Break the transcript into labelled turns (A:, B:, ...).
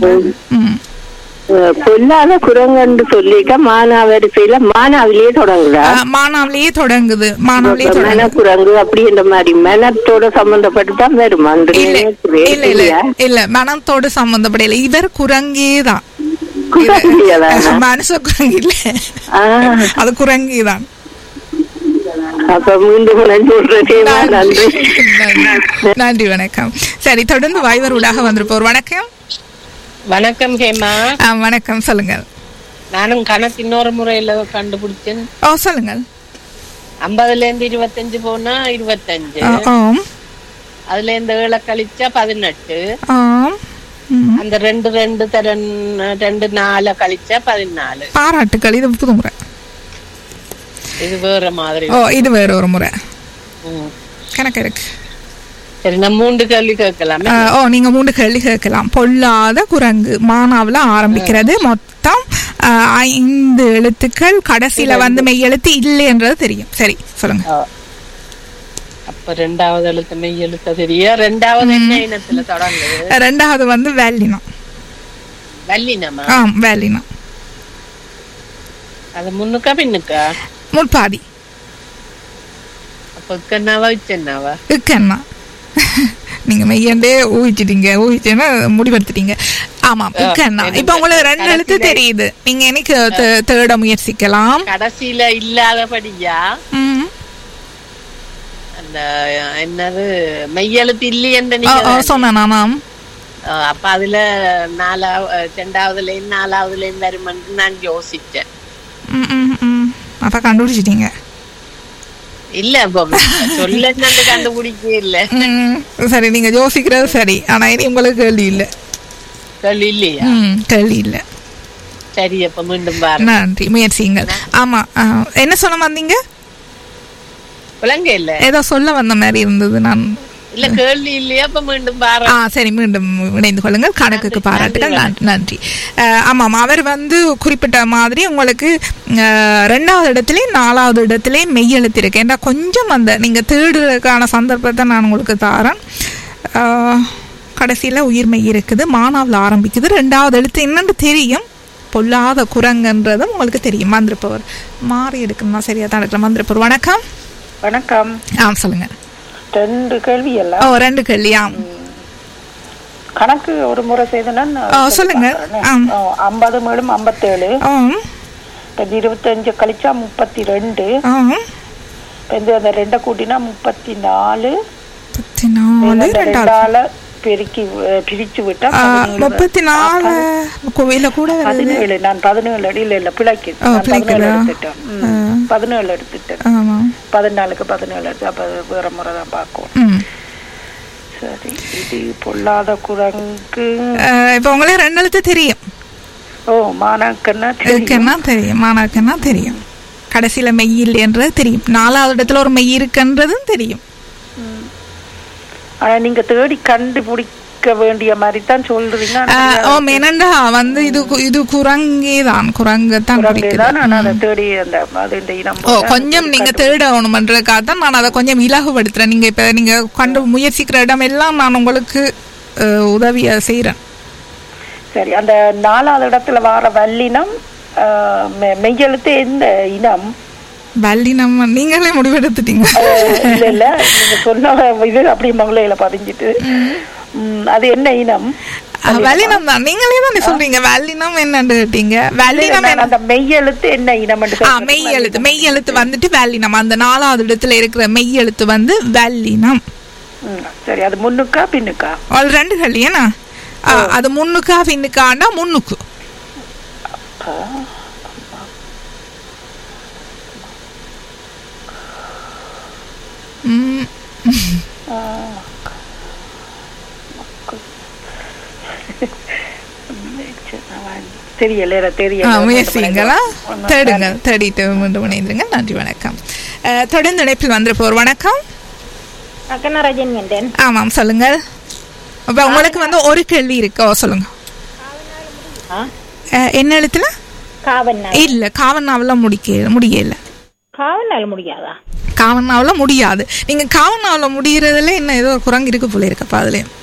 A: சொல்றேன் ம்
B: அஹ் பொல்லாத குரங்கன்னு சொல்லிக்க மானாவரிசையில மானாவிலேயே தொடங்குதா
A: ஆ, மானாவிலேயே தொடங்குது மானாவிலேயே
B: மன
A: தொடங்குது
B: குரங்கு அப்படின்ற மாதிரி மனத்தோட சம்பந்தப்பட்டு தான் வரும் அந்த
A: இல்ல
B: நினைக்கிறேன்.
A: இல்ல இல்ல
B: இல்லையா?
A: இல்ல மனத்தோடு சம்பந்தப்படையில இவர் குரங்கே தான்
B: குரங்கியதானா?
A: மனுஷ குரங்கு இல்ல
B: ஆ,
A: அது குரங்கே தான்
B: அப்ப மீண்டும் நான் சொல்றேன் நன்றி
A: நன்றி. நன்றி வணக்கம் சரி தொடர்ந்து வாய்வர் ஊடாக வந்திருப்போர் வணக்கம்
C: வணக்கம் ஹேமா
A: ஆ, வணக்கம் சொல்லுங்கள்
C: நானும் கணக்கு இன்னொரு முறையில கண்டுபிடிச்சேன்
A: ஓ சொல்லுங்கள்
C: ஐம்பதுல இருந்து இருபத்தஞ்சு போனா இருபத்தஞ்சு
A: ஆ, ஆம்
C: அதுல இருந்து ஏழை கழிச்சா பதினெட்டு
A: ஆம் ம்.
C: அந்த ரெண்டு ரெண்டு தரன் ரெண்டு நாலு கழிச்சா பதினாலு
A: பாராட்டுக்கள் இது புது முறை
C: இது வேற மாதிரி
A: ஓ இது வேற ஒரு முறை
C: ம்.
A: கணக்கு இருக்கு
C: சரி நான் மூன்று கேள்வி கேட்கலாமே
A: ஆ, ஓ நீங்க மூணு கேள்வி கேட்கலாம் பொல்லாத குரங்கு மானாவுல ஆரம்பிக்கிறது மொத்தம் ஆ, ஐந்து எழுத்துக்கள் கடைசியில வந்து மெய் எழுத்து இல்லைன்றது தெரியும் சரி சொல்லுங்க
C: ஆ. அப்ப ரெண்டாவது எழுத்து மெய் எழுத்த தெரிய ரெண்டாவது என்ன இனத்துல தொடங்குது
A: ரெண்டாவது வந்து வேலினம்
C: வல்லினமா
A: ஆ வேலினம்
C: அது முன்னுக்கா பின்னுக்கா
A: முற்பாதி
C: அப்ப இக்கன்னாவா இச்சன்னாவா
A: இக்கண்ணா நீங்க மெய்யண்டே ஊகிச்சிட்டீங்க ஊகிச்சேன்னா முடிவெடுத்துட்டீங்க ஆமா இக்கண்ணா இப்ப உங்களுக்கு ரெண்டு எழுத்து தெரியுது நீங்க எனக்கு தே- தேட முயற்சிக்கலாம்
C: கடைசியில இல்லாதபடியா
A: ம்.
C: அந்த என்னது மெய்யெழுத்து இல்லையென்ற
A: ஓ,
C: நீங்க
A: ஓ, சொன்னேன் நானாம்
C: அஹ் அப்ப அதுல நாலாவது ரெண்டாவதுல இருந்து நாலாவதுல இருந்து வருமென்று நான் யோசிச்சேன்
A: ம், ம், ம். அப்ப கண்டுபிடிச்சிட்டீங்க
C: இல்ல இப்ப சொல்ல கண்டுபிடிக்க இல்ல
A: ம், சரி நீங்க யோசிக்கிறது சரி ஆனா இனி உங்களுக்கு கேள்வி இல்ல
C: சொல்லி இல்லையா
A: ம், கேள்வி இல்ல
C: சரி அப்ப மீண்டும் பாரு
A: நன்றி முயற்சிங்கள் ஆமா ஆ, என்ன சொல்ல வந்தீங்க
C: விளங்க இல்ல
A: ஏதோ சொல்ல வந்த மாதிரி இருந்தது நான்
C: இல்ல கேள்வி இல்லையா அப்ப மீண்டும் பாரு
A: ஆ சரி மீண்டும் இணைந்து கொள்ளுங்கள் கணக்குக்கு பாராட்டுகள் நன்றி நன்றி அஹ், ஆமாம் அவர் வந்து குறிப்பிட்ட மாதிரி உங்களுக்கு அஹ், ரெண்டாவது இடத்துலயும் நாலாவது இடத்துலயும் மெய்யெழுத்து இருக்கு ஏன்னா கொஞ்சம் அந்த நீங்க தேடுறதுக்கான சந்தர்ப்பத்தை நான் உங்களுக்கு தாரேன் அஹ், கடைசியில உயிர் மெய் இருக்குது மானாவில் ஆரம்பிக்குது ரெண்டாவது எழுத்து என்னன்னு தெரியும் பொல்லாத குரங்குன்றதும் உங்களுக்கு தெரியும் மந்திரப்பவர் மாறி எடுக்கணும்னா சரியா தான் எடுக்கலாம் மந்திரப்பவர் வணக்கம்
D: வணக்கம்
A: ஆ சொல்லுங்க
D: ரெண்டு கேள்வி எல்லாம்
A: ஓ ரெண்டு கல்யாணம்
D: கணக்கு ஒரு முறை செய்தனா
A: ஆ, சொல்லுங்க. ஆம்.
D: ஐம்பது மேலும் ஐம்பத்தேழு
A: ஆம்
D: இப்ப இந்த இருபத்தஞ்சு கழிச்சா முப்பத்தி ரெண்டு
A: ஆம்
D: இப்ப இந்த அந்த ரெண்டை கூட்டினா முப்பத்தி நாலு
A: முப்பத்தி நாலு
D: இந்த
A: ரெண்டாவது
D: ரெண்டால பெருக்கி அஹ், பிரிச்சு விட்டா
A: ஆ,
D: பதினேழு
A: முப்பத்தி நாலு கோவில கூட வருது
D: பதினேழு நான் பதினேழு அடியில் இல்ல பிழைக்கு
A: ஓ,
D: நான் பதினேழு
A: பிழைக்குதா?
D: எடுத்துட்டேன் ம், பதினேழு எடுத்துட்டேன்
A: ஆமா
D: பதினாலுக்கு பதினேழு எடுத்து அப்ப அது வேற முறை தான் பார்க்கும்
A: ம்
D: சரி இது பொல்லாத குரங்கு
A: அஹ், இப்ப உங்களுக்கு ரெண்டு எழுத்து தெரியும்
D: ஓ மானாக்கன்னா தெரியும்
A: இருக்குன்னா தெரியும் மாணாக்குன்னா தெரியும் கடைசியில மெய் இல்லைன்றது தெரியும் நாலாவது இடத்துல ஒரு மெய் இருக்குன்றதும் தெரியும்
D: ஆனா நீங்க தேடி கண்டுபிடிக்க வேண்டிய மாதிரி தான் சொல்றீங்க ஆனா
A: அஹ், ஓ மெனண்டா வந்து இது கு- இது குரங்கே தான் குரங்கத்தான்
D: குரங்கு
A: குறிக்குது
D: தான் ஆனா அதை தேடி அந்த அது இந்த இனம்
A: ஓ கொஞ்சம் நீங்க தேடணுமன்றதுக்காக தான் நான் அதை கொஞ்சம் இலகுபடுத்துறேன் நீங்க இப்ப நீங்க கண்டு முயற்சிக்கிற இடம் எல்லாம் நான் உங்களுக்கு அஹ், உதவியா செய்யறேன்
D: சரி அந்த நாலாவது இடத்துல வார வல்லினம் ஆஹ், மெ- மெய்யெழுத்து எந்த இனம்
A: வள்ளி நம்ம நீங்களே முடிவெடுத்துட்டீங்க
D: ஆஹ், இல்ல இல்ல நீங்க சொன்ன இது அப்படியே மங்களயில பதிஞ்சிட்டு ம், அது என்ன இனம்
A: அஹ், வல்லினம் தான் நீங்களே தானே சொல்றீங்க வல்லினம் என்னன்னு கேட்டீங்க வல்லினம்
D: நான் அந்த மெய்யெழுத்து என்ன இனம் என்று
A: ஆ
D: சொல்றேன்.
A: மெய் எழுத்து மெய் எழுத்து வந்துட்டு வல்லினம் அந்த நாலாவது இடத்துல இருக்கிற மெய் எழுத்து வந்து வல்லினம்
D: ம், சரி அது முன்னுக்கா பின்னுக்கா
A: அது ரெண்டு கல்லியனா அது முன்னுக்கா பின்னுக்காண்டா முன்னுக்கு ம்,
D: தெரியல எனக்கு
A: ஆ,
D: தெரியல
A: முயற்சிங்களா தேடுங்க தேடிட்டு மீண்டும் இணைந்துருங்க நன்றி வணக்கம் அஹ், தொடர்ந்து இணைப்பில் வந்திருப்போர் வணக்கம்
E: அக்கனராஜன் என்றேன்
A: ஆமாம் சொல்லுங்கள் அப்ப உங்களுக்கு வந்து ஒரு கேள்வி இருக்கு ஓ சொல்லுங்க அஹ், என்ன எழுத்துல
E: காவன்னாள்
A: இல்ல காவன்னாவில முடிக்க முடியல
E: காவன்னாள் முடியாதா
A: காவன்னாவில முடியாது நீங்க காவன்னாவில முடியறதுல என்ன ஏதோ ஒரு குரங்கு இருக்கு போல இருக்கப்பா அதுல